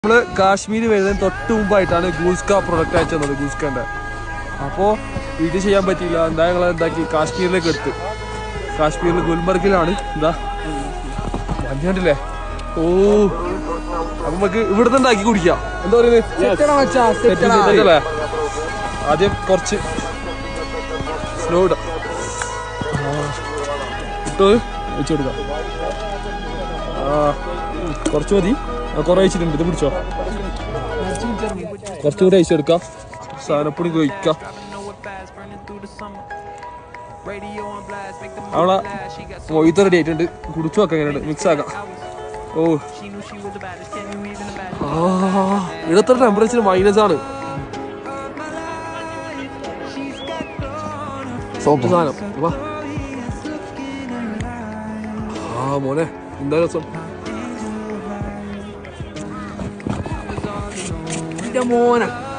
നമ്മള് കാശ്മീർ വരുന്നതിന് തൊട്ട് മുമ്പായിട്ടാണ് ഗൂസ്ക പ്രൊഡക്റ്റ് അയച്ചു തന്നത് ഗൂസ്കന്റെ അപ്പോൾ വീട്ടിൽ ചെയ്യാൻ പറ്റിയില്ല എന്താ ഞങ്ങൾ എന്താക്കി കാശ്മീരിലേക്ക് എടുത്ത് കാശ്മീരിൽ ഗുൽമർഗിലാണ് എന്താ മഞ്ഞ കണ്ടില്ലേ ഓ അപ്പൊ നമുക്ക് ഇവിടുന്ന് ഉണ്ടാക്കി കുടിക്കാം എന്താ പറയുന്നത് തെറ്റല്ലേ ആദ്യം കുറച്ച് സ്ലോ ഇടാം ഇട്ടോ വെച്ചു കൊടുക്കാം ആ ഉം, കുറച്ച് മതി ആ, കുറെ വെച്ചിട്ടുണ്ട് ഇത് പിടിച്ചോ കുറച്ചും കൂടി അയച്ചെടുക്കാം സാധനപ്പൊടി ഒഴിക്കാം അവളെ മൊയ്ത്ത് റെഡി ആയിട്ടുണ്ട് കുടിച്ചു നോക്കാം എങ്ങനെയുണ്ട് മിക്സ് ആക്കാം ഓ ആ ഇടത്ര ടെമ്പറേച്ചർ മൈനസ് ആണ് സോപ്പ് സാധനം വാ ആ മോനെ എന്താ രസം മോനെ